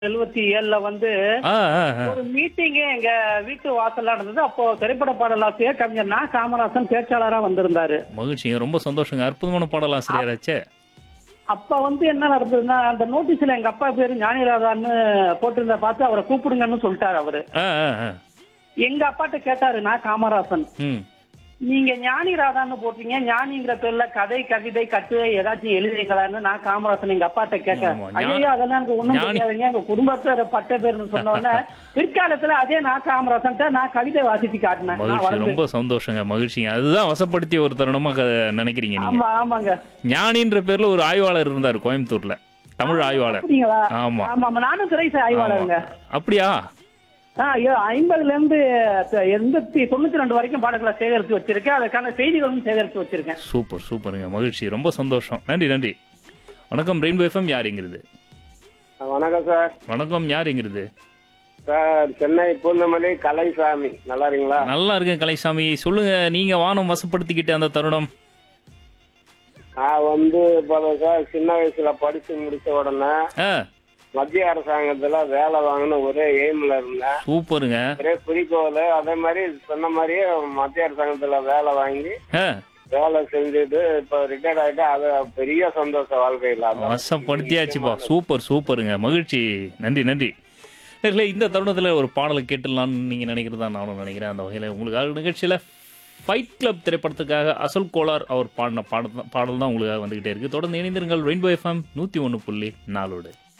எழுபத்தி ஏழுல வந்து ஆ ஆ ஆ. ஒரு மீட்டிங் எங்க வீட்டு வாசல்ல நடந்தது அப்போ திரைப்பட பாடலாசிரியர் கவிஞர் நா காமராசன் பேச்சாளரா வந்திருந்தாரு மகிழ்ச்சிங்க ரொம்ப சந்தோஷங்க அற்புதமான பாடலாசிரியராச்சே அப்ப வந்து என்ன நடந்ததுன்னா அந்த நோட்டீஸ்ல எங்க அப்பா பேரு ஞானிராதான்னு போட்டிருந்த பார்த்து அவரை கூப்பிடுங்கன்னு சொல்லிட்டாரு அவரு ஆ ஆ ஆ எங்க அப்பாட்ட கேட்டாரு நான் காமராசன் ம் நீங்க ஞானி ராதான்னு போட்டீங்க ஞானிங்கிற பேர்ல கதை கவிதை கட்டுரை ஏதாச்சும் எழுதுறீங்களான்னு நான் காமராசன் எங்க அப்பாட்ட கேட்டேன் ஆமா, ஞா- ஐயோ அதெல்லாம் எனக்கு ஒண்ணும் ஞானி- தெரியாதுங்க எங்க குடும்பத்தை பட்ட பேர்னு சொன்ன உடனே பிற்காலத்துல அதே நான் காமராசன் நான் கவிதை வாசிச்சு காட்டினேன் நான் மகிழ்ச்சி வளர்ந்து ரொம்ப சந்தோஷங்க மகிழ்ச்சிங்க அதுதான் வசப்படுத்திய ஒரு தருணமா க- நினைக்கிறீங்க நீங்க ஆமா ஆமாங்க ஞானின்ற பேர்ல ஒரு ஆய்வாளர் இருந்தார் கோயம்புத்தூர்ல தமிழ் ஆய்வாளர் அப்படிங்களா ஆமா ஆமா ஆமா நானும் திரை ஆய்வாளருங்க அப்படியா ஆ, ஐயோ, ஐம்பதுல இருந்து த- எண்பத்தி தொண்ணூத்தி ரெண்டு வரைக்கும் பாடல்களை சேகரித்து வச்சிருக்கேன் அதுக்கான செய்திகளும் சேகரித்து வச்சிருக்கேன் சூப்பர் சூப்பருங்க மகிழ்ச்சி ரொம்ப சந்தோஷம் நன்றி நன்றி வணக்கம் ரெயின்போ எஃப்எம் யாருங்கிறது வணக்கம் சார் வணக்கம் யாருங்கிறது சார் சென்னை பூந்தமல்லி கலைசாமி நல்லா இருக்கீங்களா நல்லா இருக்கேன் கலைசாமி சொல்லுங்க நீங்க வானம் வசப்படுத்திக்கிட்ட அந்த தருணம் நான் வந்து இப்போ சார் சின்ன வயசுல படிச்சு முடிச்ச உடனே ஆ மத்திய அரசாங்கத்துல வேலை வாங்கணும் ஒரே எய்ம்ல இருந்தேன் சூப்பருங்க ஒரே குறிக்கோள் அதே மாதிரி சொன்ன மாதிரியே மத்திய அரசாங்கத்துல வேலை வாங்கி ஆ வேலை செஞ்சுட்டு இப்போ ரிட்டையர்ட் ஆயிட்டு அது பெரிய சந்தோஷம் வாழ்க்கையில் அதான். வசப்படுத்தியாச்சுப்பா சூப்பர் சூப்பருங்க மகிழ்ச்சி நன்றி நன்றி நேர்களே இந்த தருணத்தில் ஒரு பாடலை கேட்டுடலாம்னு நீங்கள் நினைக்கிறதா நானும் நினைக்கிறேன் அந்த வகையில் உங்களுக்காக நிகழ்ச்சியில் ஃபைட் கிளப் திரைப்படத்துக்காக அசல் கோலார் அவர் பாடின பாடல் பாடல் தான் உங்களுக்காக வந்துகிட்டே இருக்கு தொடர்ந்து இணைந்திருங்கள் ரெயின்போ எஃப்எம் நூற்றி ஒன்று புள்ளி நாலோடு